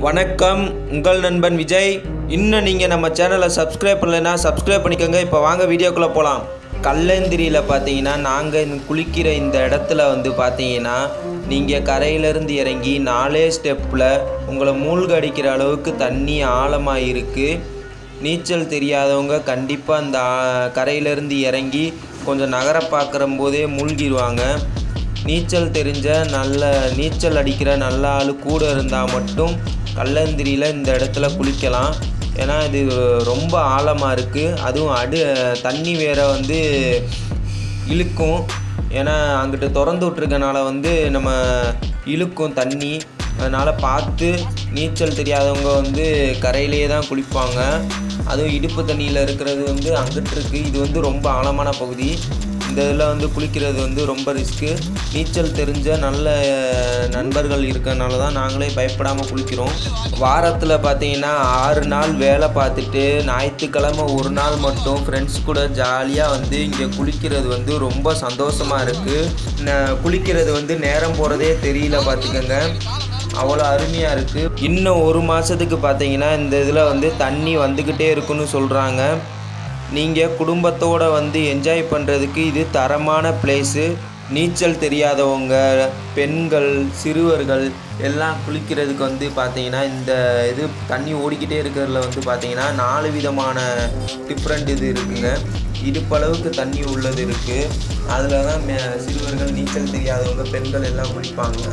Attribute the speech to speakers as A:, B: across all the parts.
A: வணக்கம் உங்கள் நண்பன் விஜய் இன்னும் நீங்கள் நம்ம சேனலை சப்ஸ்கிரைப் பண்ணலைன்னா சப்ஸ்கிரைப் பண்ணிக்கோங்க இப்போ வாங்க வீடியோக்குள்ளே போகலாம் கல்லந்திரியில் பார்த்தீங்கன்னா நாங்கள் குளிக்கிற இந்த இடத்துல வந்து பார்த்தீங்கன்னா நீங்கள் கரையிலேருந்து இறங்கி நாலே ஸ்டெப்பில் உங்களை மூழ்க அடிக்கிற அளவுக்கு தண்ணி ஆழமாக இருக்குது நீச்சல் தெரியாதவங்க கண்டிப்பாக அந்த ஆ- கரையிலேருந்து இறங்கி கொஞ்சம் நகர பார்க்குற போதே மூழ்கிடுவாங்க நீச்சல் தெரிஞ்ச நல்ல நீச்சல் அடிக்கிற நல்ல ஆள் கூட இருந்தால் மட்டும் கல்லந்திரியில் இந்த இடத்துல குளிக்கலாம் ஏன்னா இது ரொம்ப ஆழமாக இருக்குது அதுவும் அடு தண்ணி வேற வந்து இழுக்கும் ஏன்னா அங்கிட்டு திறந்து விட்ருக்கனால வந்து நம்ம இழுக்கும் தண்ணி அதனால் பார்த்து நீச்சல் தெரியாதவங்க வந்து கரையிலேயே தான் குளிப்பாங்க அதுவும் இடுப்பு தண்ணியில் இருக்கிறது வந்து அங்கிட்டு இருக்குது இது வந்து ரொம்ப ஆழமான பகுதி இந்த இதில் வந்து குளிக்கிறது வந்து ரொம்ப ரிஸ்க்கு நீச்சல் தெரிஞ்ச நல்ல அஹ், நண்பர்கள் இருக்கறனால தான் நாங்களே பயப்படாமல் குளிக்கிறோம் வாரத்தில் பார்த்தீங்கன்னா ஆறு நாள் வேலை பார்த்துட்டு ஞாயிற்றுக்கிழமை ஒரு நாள் மட்டும் ஃப்ரெண்ட்ஸ் கூட ஜாலியாக வந்து இங்கே குளிக்கிறது வந்து ரொம்ப சந்தோஷமாக இருக்குது குளிக்கிறது வந்து நேரம் போகிறதே தெரியல பார்த்துக்கோங்க அவ்வளோ அருமையாக இருக்குது இன்னும் ஒரு மாதத்துக்கு பார்த்தீங்கன்னா இந்த இதில் வந்து தண்ணி வந்துக்கிட்டே இருக்குன்னு சொல்கிறாங்க நீங்கள் குடும்பத்தோடு வந்து என்ஜாய் பண்ணுறதுக்கு இது தரமான பிளேஸு நீச்சல் தெரியாதவங்க பெண்கள் சிறுவர்கள் எல்லாம் குளிக்கிறதுக்கு வந்து பார்த்தீங்கன்னா இந்த இது தண்ணி ஓடிக்கிட்டே இருக்கிறதுல வந்து பார்த்தீங்கன்னா நாலு விதமான டிஃப்ரெண்ட் இது இருக்குங்க இடுப்பளவுக்கு தண்ணி உள்ளது இருக்குது அதில் தான் மே- சிறுவர்கள் நீச்சல் தெரியாதவங்க பெண்கள் எல்லாம் குளிப்பாங்க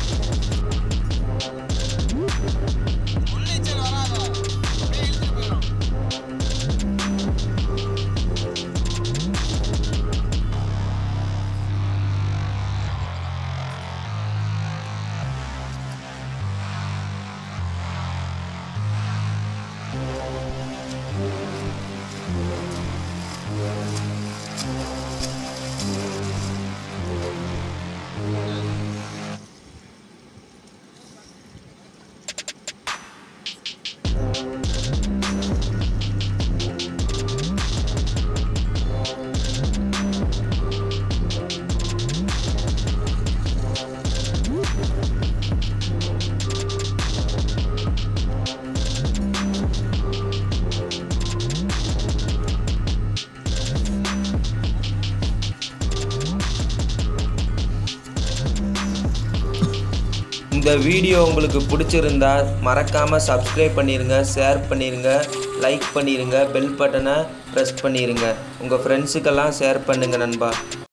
A: இந்த வீடியோ உங்களுக்கு பிடிச்சிருந்தா மறக்காமல் சப்ஸ்கிரைப் பண்ணிடுங்க ஷேர் பண்ணிடுங்க லைக் பண்ணிடுங்க பெல் பட்டனை ப்ரெஸ் பண்ணிடுங்க உங்கள் ஃப்ரெண்ட்ஸுக்கெல்லாம் ஷேர் பண்ணுங்கள் நண்பா